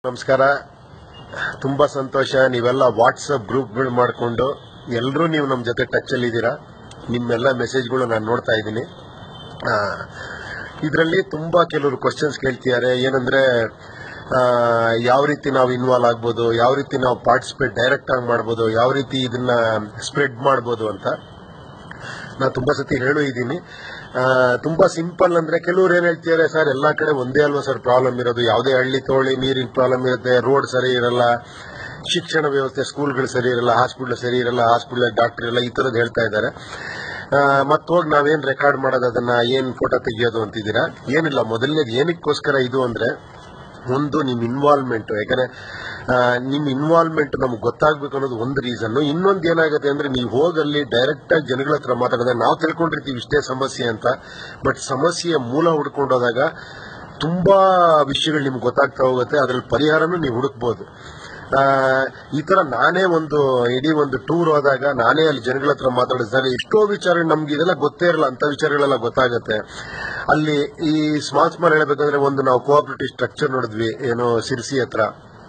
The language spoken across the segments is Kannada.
ನಮಸ್ಕಾರ ತುಂಬಾ ಸಂತೋಷ ನೀವೆಲ್ಲ ವಾಟ್ಸಪ್ ಗ್ರೂಪ್ಗಳು ಮಾಡಿಕೊಂಡು ಎಲ್ಲರೂ ನೀವು ನಮ್ಮ ಜೊತೆ ಟಚ್ ಅಲ್ಲಿ ಇದ್ದೀರಾ ನಿಮ್ಮೆಲ್ಲ ಮೆಸೇಜ್ಗಳು ನಾನು ನೋಡ್ತಾ ಇದ್ದೀನಿ ಇದರಲ್ಲಿ ತುಂಬಾ ಕೆಲವರು ಕ್ವಶನ್ಸ್ ಕೇಳ್ತಿದ್ದಾರೆ ಏನಂದ್ರೆ ಆ, ಯಾವ ರೀತಿ ನಾವು ಇನ್ವಾಲ್ವ್ ಆಗ್ಬೋದು ಯಾವ ರೀತಿ ನಾವು ಪಾರ್ಟಿಸಿಪೇಟ್ ಡೈರೆಕ್ಟ್ ಆಗಿ ಮಾಡ್ಬೋದು ಯಾವ ರೀತಿ ಇದನ್ನ ಸ್ಪ್ರೆಡ್ ಮಾಡ್ಬೋದು ಅಂತ ನಾ ತುಂಬಾ ಸತಿ ಹೇಳು ಇದ್ದೀನಿ ಆ, ತುಂಬಾ ಸಿಂಪಲ್ ಅಂದ್ರೆ ಕೆಲವ್ರು ಏನ್ ಹೇಳ್ತಿದ್ದಾರೆ ಸರ್ ಎಲ್ಲಾ ಕಡೆ ಒಂದೇ ಅಲ್ವಾ ಸರ್ ಪ್ರಾಬ್ಲಮ್ ಇರೋದು ಯಾವುದೇ ಹಳ್ಳಿ ತೋಳಿ ನೀರಿನ ಪ್ರಾಬ್ಲಮ್ ಇರುತ್ತೆ ರೋಡ್ ಸರಿ ಇರಲ್ಲ ಶಿಕ್ಷಣ ವ್ಯವಸ್ಥೆ ಸ್ಕೂಲ್ಗಳು ಸರಿ ಇರಲ್ಲ ಹಾಸ್ಪಿಟ್ಲ್ ಸರಿ ಇರಲ್ಲ ಹಾಸ್ಪಿಟ್ಲ್ ಡಾಕ್ಟರ್ ಎಲ್ಲ ಈ ತರದ್ ಹೇಳ್ತಾ ಇದ್ದಾರೆ ಮತ್ತೆ ಹೋಗಿ ನಾವೇನ್ ರೆಕಾರ್ಡ್ ಮಾಡೋದು ಅದನ್ನ ಏನ್ ಫೋಟೋ ತೆಗಿಯೋದು ಅಂತಿದ್ದೀರಾ ಏನಿಲ್ಲ ಮೊದಲನೇದು ಏನಕ್ಕೋಸ್ಕರ ಇದು ಅಂದ್ರೆ ಒಂದು ನಿಮ್ ಇನ್ವಾಲ್ವ್ಮೆಂಟ್ ಯಾಕಂದ್ರೆ ಆ, ನಿಮ್ ಇನ್ವಾಲ್ವ್ಮೆಂಟ್ ನಮ್ಗೆ ಗೊತ್ತಾಗ್ಬೇಕು ಅನ್ನೋದು ಒಂದು ರೀಸನ್ ಇನ್ನೊಂದು ಏನಾಗುತ್ತೆ ಅಂದ್ರೆ ನೀವು ಹೋಗಲ್ಲಿ ಡೈರೆಕ್ಟ್ ಆಗಿ ಜನಗಳ ಹತ್ರ ಮಾತಾಡಿದ್ರೆ ನಾವು ತಿಳ್ಕೊಂಡಿರ್ತೀವಿ ಇಷ್ಟೇ ಸಮಸ್ಯೆ ಅಂತ ಬಟ್ ಸಮಸ್ಯೆಯ ಮೂಲ ಹುಡ್ಕೊಂಡು ಹೋದಾಗ ತುಂಬಾ ವಿಷಯಗಳು ನಿಮ್ಗೆ ಗೊತ್ತಾಗ್ತಾ ಹೋಗುತ್ತೆ ಅದ್ರಲ್ಲಿ ಪರಿಹಾರನೂ ನೀವು ಹುಡುಕ್ಬೋದು ಆ, ಈ ತರ ನಾನೇ ಒಂದು ಇಡೀ ಒಂದು ಟೂರ್ ಹೋದಾಗ ನಾನೇ ಅಲ್ಲಿ ಜನಗಳ ಹತ್ರ ಮಾತಾಡಿದ್ರೆ ಎಷ್ಟೋ ವಿಚಾರ ನಮ್ಗೆ ಇದೆಲ್ಲ ಗೊತ್ತೇ ಇರಲ್ಲ ಅಂತ ವಿಚಾರಗಳೆಲ್ಲ ಗೊತ್ತಾಗುತ್ತೆ ಅಲ್ಲಿ ಈ ಸ್ಮಾಲ್ ಸ್ಮಾಲ್ ಹೇಳ್ಬೇಕಂದ್ರೆ ಒಂದು ನಾವು ಕೋಆಪರೇಟಿವ್ ಸ್ಟ್ರಕ್ಚರ್ ನೋಡಿದ್ವಿ ಏನೋ ಸಿರ್ಸಿ ಹತ್ರ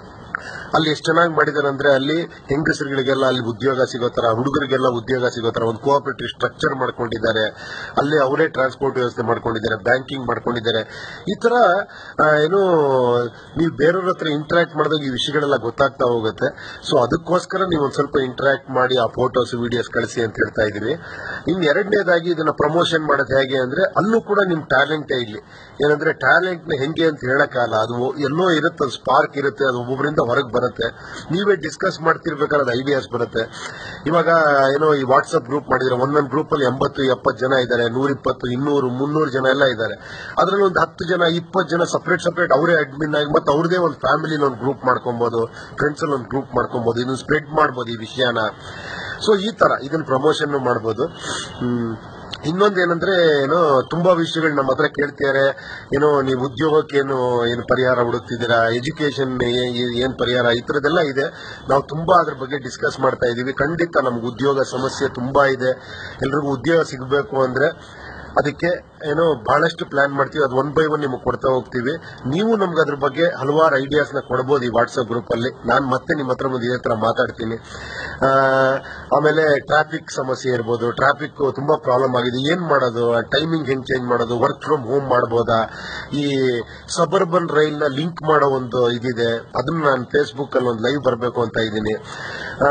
ಅಲ್ಲಿ ಎಷ್ಟು ಚೆನ್ನಾಗಿ ಮಾಡಿದ್ದಾರೆ ಅಂದ್ರೆ ಅಲ್ಲಿ ಹೆಂಗಸರುಗಳಿಗೆಲ್ಲ ಅಲ್ಲಿ ಉದ್ಯೋಗ ಸಿಗೋ ತರ ಹುಡುಗರಿಗೆಲ್ಲ ಉದ್ಯೋಗ ಸಿಗೋ ತರ ಒಂದು ಕೋಆಪರೇಟಿವ್ ಸ್ಟ್ರಕ್ಚರ್ ಮಾಡ್ಕೊಂಡಿದ್ದಾರೆ ಅಲ್ಲಿ ಅವರೇ ಟ್ರಾನ್ಸ್ಪೋರ್ಟ್ ವ್ಯವಸ್ಥೆ ಮಾಡ್ಕೊಂಡಿದ್ದಾರೆ ಬ್ಯಾಂಕಿಂಗ್ ಮಾಡ್ಕೊಂಡಿದ್ದಾರೆ ಈ ತರ ಆ, ಏನು ನೀವು ಬೇರೆಯವ್ರ ಹತ್ರ ಇಂಟರಾಕ್ಟ್ ಮಾಡಿದಾಗ ಈ ವಿಷಯಗಳೆಲ್ಲ ಗೊತ್ತಾಗ್ತಾ ಹೋಗುತ್ತೆ ಸೊ ಅದಕ್ಕೋಸ್ಕರ ನೀವು ಒಂದ್ ಸ್ವಲ್ಪ ಇಂಟರಾಕ್ಟ್ ಮಾಡಿ ಆ ಫೋಟೋಸ್ ವಿಡಿಯೋಸ್ ಕಳಿಸಿ ಅಂತ ಹೇಳ್ತಾ ಇದೀವಿ ಇನ್ ಎರಡನೇದಾಗಿ ಇದನ್ನ ಪ್ರಮೋಷನ್ ಮಾಡೋದು ಹೇಗೆ ಅಂದ್ರೆ ಅಲ್ಲೂ ಕೂಡ ನಿಮ್ ಟ್ಯಾಲೆಂಟೇ ಇಲ್ಲಿ ಏನಂದ್ರೆ ಟ್ಯಾಲೆಂಟ್ ನ ಹೆಂಗೆ ಅಂತ ಹೇಳಕ್ಕಾಗಲ್ಲ ಅದು ಎಲ್ಲೋ ಇರುತ್ತೆ ಅದು ಸ್ಪಾರ್ಕ್ ಇರುತ್ತೆ ಅದು ಒಬ್ಬೊಬ್ಬರಿಂದ ಹೊರಗೆ ಬರುತ್ತೆ ನೀವೇ ಡಿಸ್ಕಸ್ ಮಾಡ್ತಿರ್ಬೇಕಾದ್ರೆ ಅದು ಐಡಿಯಾಸ್ ಬರುತ್ತೆ ಇವಾಗ ಏನೋ ಈ ವಾಟ್ಸ್ಆಪ್ ಗ್ರೂಪ್ ಮಾಡಿದ್ರೆ ಒಂದೊಂದು ಗ್ರೂಪ್ ಅಲ್ಲಿ ಎಂಬತ್ತು ಎಪ್ಪತ್ತು ಜನ ಇದ್ದಾರೆ ನೂರಿಪ್ಪತ್ತು ಇನ್ನೂರು ಮುನ್ನೂರು ಜನ ಎಲ್ಲ ಇದ್ದಾರೆ ಅದ್ರಲ್ಲಿ ಒಂದು ಹತ್ತು ಜನ ಇಪ್ಪತ್ತು ಜನ ಸಪರೇಟ್ ಸಪರೇಟ್ ಅವರೇ ಅಡ್ಮಿನ್ ಆಗಿ ಮತ್ತೆ ಅವ್ರದೇ ಒಂದು ಫ್ಯಾಮಿಲಿ ಒಂದು ಗ್ರೂಪ್ ಮಾಡ್ಕೊಬಹುದು ಫ್ರೆಂಡ್ಸ್ ಅಲ್ಲಿ ಒಂದು ಗ್ರೂಪ್ ಮಾಡ್ಕೊಬಹುದು ಇದನ್ನ ಸ್ಪ್ರೆಡ್ ಮಾಡ್ಬೋದು ಈ ವಿಷಯನ ಸೊ ಈ ತರ ಇದನ್ನ ಪ್ರಮೋಷನ್ ಮಾಡ್ಬೋದು ಹ್ಮ್. ಇನ್ನೊಂದೇನಂದ್ರೆ ಏನೋ ತುಂಬಾ ವಿಷಯಗಳು ನಮ್ಮ ಹತ್ರ ಕೇಳ್ತಿದ್ದಾರೆ ಏನೋ ನೀವು ಉದ್ಯೋಗಕ್ಕೇನು ಏನು ಪರಿಹಾರ ಹುಡುಕ್ತಿದ್ದೀರಾ ಎಜುಕೇಶನ್ ಏನ್ ಪರಿಹಾರ ಈ ತರದೆಲ್ಲ ಇದೆ ನಾವು ತುಂಬಾ ಅದ್ರ ಬಗ್ಗೆ ಡಿಸ್ಕಸ್ ಮಾಡ್ತಾ ಇದೀವಿ ಖಂಡಿತ ನಮ್ಗೆ ಉದ್ಯೋಗ ಸಮಸ್ಯೆ ತುಂಬಾ ಇದೆ ಎಲ್ರಿಗೂ ಉದ್ಯೋಗ ಸಿಗಬೇಕು ಅಂದ್ರೆ ಅದಕ್ಕೆ ಏನೋ ಬಹಳಷ್ಟು ಪ್ಲಾನ್ ಮಾಡ್ತೀವಿ ಅದು ಒನ್ ಬೈ ಒನ್ ನಿಮಗೆ ಕೊಡ್ತಾ ಹೋಗ್ತೀವಿ ನೀವು ನಮ್ಗೆ ಅದ್ರ ಬಗ್ಗೆ ಹಲವಾರು ಐಡಿಯಾಸ್ ನ ಕೊಡಬಹುದು ಈ ವಾಟ್ಸ್ಆಪ್ ಗ್ರೂಪ್ ಅಲ್ಲಿ ನಾನು ಮತ್ತೆ ನಿಮ್ಮ ಹತ್ರ ಮುಂದೆ ಇದೇ ತರ ಮಾತಾಡ್ತೀನಿ ಆ, ಆಮೇಲೆ ಟ್ರಾಫಿಕ್ ಸಮಸ್ಯೆ ಇರ್ಬೋದು ಟ್ರಾಫಿಕ್ ತುಂಬಾ ಪ್ರಾಬ್ಲಮ್ ಆಗಿದೆ ಏನ್ ಮಾಡೋದು ಟೈಮಿಂಗ್ ಹೆಂಗ್ ಚೇಂಜ್ ಮಾಡೋದು ವರ್ಕ್ ಫ್ರಮ್ ಹೋಮ್ ಮಾಡಬಹುದಾ ಈ ಸಬರ್ಬನ್ ರೈಲ್ ನ ಲಿಂಕ್ ಮಾಡೋ ಒಂದು ಇದಿದೆ ಅದನ್ನ ನಾನು ಫೇಸ್ಬುಕ್ ಅಲ್ಲಿ ಒಂದು ಲೈವ್ ಬರಬೇಕು ಅಂತ ಇದ್ದೀನಿ ಆ,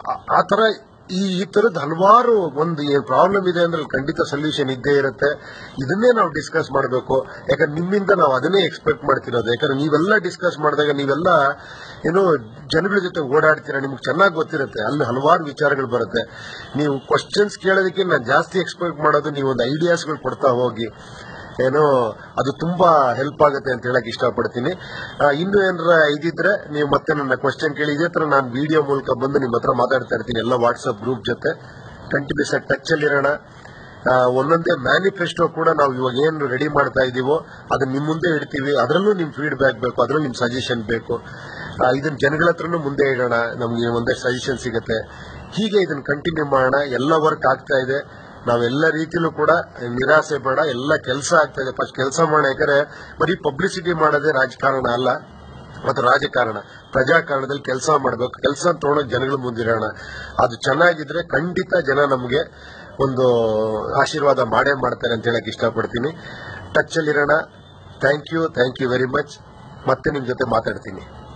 ಆ ತರ ಈ ಈ ತರದ ಹಲವಾರು ಒಂದು ಏನ್ ಪ್ರಾಬ್ಲಮ್ ಇದೆ ಅಂದ್ರೆ ಅಲ್ಲಿ ಖಂಡಿತ ಸೊಲ್ಯೂಷನ್ ಇದ್ದೇ ಇರುತ್ತೆ ಇದನ್ನೇ ನಾವು ಡಿಸ್ಕಸ್ ಮಾಡಬೇಕು ಯಾಕಂದ್ರೆ ನಿಮ್ಮಿಂದ ನಾವು ಅದನ್ನೇ ಎಕ್ಸ್ಪೆಕ್ಟ್ ಮಾಡ್ತಿರೋದು ಯಾಕಂದ್ರೆ ನೀವೆಲ್ಲ ಡಿಸ್ಕಸ್ ಮಾಡಿದಾಗ ನೀವೆಲ್ಲ ಏನೋ ಜನಗಳ ಜೊತೆ ಓಡಾಡ್ತೀರಾ ನಿಮ್ಗೆ ಚೆನ್ನಾಗಿ ಗೊತ್ತಿರುತ್ತೆ ಅಲ್ಲಿ ಹಲವಾರು ವಿಚಾರಗಳು ಬರುತ್ತೆ ನೀವು ಕ್ವಶನ್ಸ್ ಕೇಳೋದಕ್ಕೆ ನಾನು ಜಾಸ್ತಿ ಎಕ್ಸ್ಪೆಕ್ಟ್ ಮಾಡೋದು ನೀವು ಒಂದು ಐಡಿಯಾಸ್ಗಳು ಕೊಡ್ತಾ ಹೋಗಿ ಏನೋ ಅದು ತುಂಬಾ ಹೆಲ್ಪ್ ಆಗುತ್ತೆ ಅಂತ ಹೇಳಕ್ ಇಷ್ಟಪಡ್ತೀನಿ ಆ, ಇನ್ನು ಏನಾರ ಇದಿದ್ರೆ ನೀವು ಮತ್ತೆ ನನ್ನ ಕ್ವಶನ್ ಕೇಳಿ ಇದೇ ತರ ನಾನು ವಿಡಿಯೋ ಮೂಲಕ ಬಂದು ನಿಮ್ಮ ಹತ್ರ ಮಾತಾಡ್ತಾ ಇರ್ತೀನಿ ಎಲ್ಲ ವಾಟ್ಸ್ಆಪ್ ಗ್ರೂಪ್ ಜೊತೆ ಕಂಟಿನ್ಯೂಸ್ ಆಗಿ ಟಚ್ ಅಲ್ಲಿರೋಣ ಆ, ಒಂದೊಂದೇ ಮ್ಯಾನಿಫೆಸ್ಟೋ ಕೂಡ ನಾವು ಇವಾಗ ಏನು ರೆಡಿ ಮಾಡ್ತಾ ಇದೀವೋ ಅದನ್ನ ನಿಮ್ ಮುಂದೆ ಇಡ್ತೀವಿ ಅದರಲ್ಲೂ ನಿಮ್ ಫೀಡ್ಬ್ಯಾಕ್ ಬೇಕು ಅದರಲ್ಲೂ ನಿಮ್ ಸಜೆಷನ್ ಬೇಕು ಆ, ಇದನ್ನ ಜನಗಳ ಹತ್ರನೂ ಮುಂದೆ ಇಡೋಣ ನಮ್ಗೆ ಒಂದಷ್ಟು ಸಜೆಷನ್ ಸಿಗುತ್ತೆ ಹೀಗೆ ಇದನ್ನ ಕಂಟಿನ್ಯೂ ಮಾಡೋಣ ಎಲ್ಲ ವರ್ಕ್ ಆಗ್ತಾ ಇದೆ ನಾವೆಲ್ಲ ರೀತಿಲೂ ಕೂಡ ನಿರಾಸೆ ಬೇಡ ಎಲ್ಲ ಕೆಲಸ ಆಗ್ತಾ ಇದೆ ಫಸ್ಟ್ ಕೆಲಸ ಮಾಡೋಣ ಯಾಕಂದ್ರೆ ಬರೀ ಪಬ್ಲಿಸಿಟಿ ಮಾಡೋದೇ ರಾಜಕಾರಣ ಅಲ್ಲ ಮತ್ತು ರಾಜಕಾರಣ ಪ್ರಜಾಕಾರಣದಲ್ಲಿ ಕೆಲಸ ಮಾಡಬೇಕು ಕೆಲಸ ತಗೊಳಕ್ ಜನಗಳ ಮುಂದಿರೋಣ ಅದು ಚೆನ್ನಾಗಿದ್ರೆ ಖಂಡಿತ ಜನ ನಮಗೆ ಒಂದು ಆಶೀರ್ವಾದ ಮಾಡೇ ಮಾಡ್ತಾರೆ ಅಂತ ಹೇಳಕ್ ಇಷ್ಟಪಡ್ತೀನಿ ಟಚ್ ಅಲ್ಲಿರೋಣ thank you thank you very much ಮತ್ತೆ ನಿಮ್ ಜೊತೆ ಮಾತಾಡ್ತೀನಿ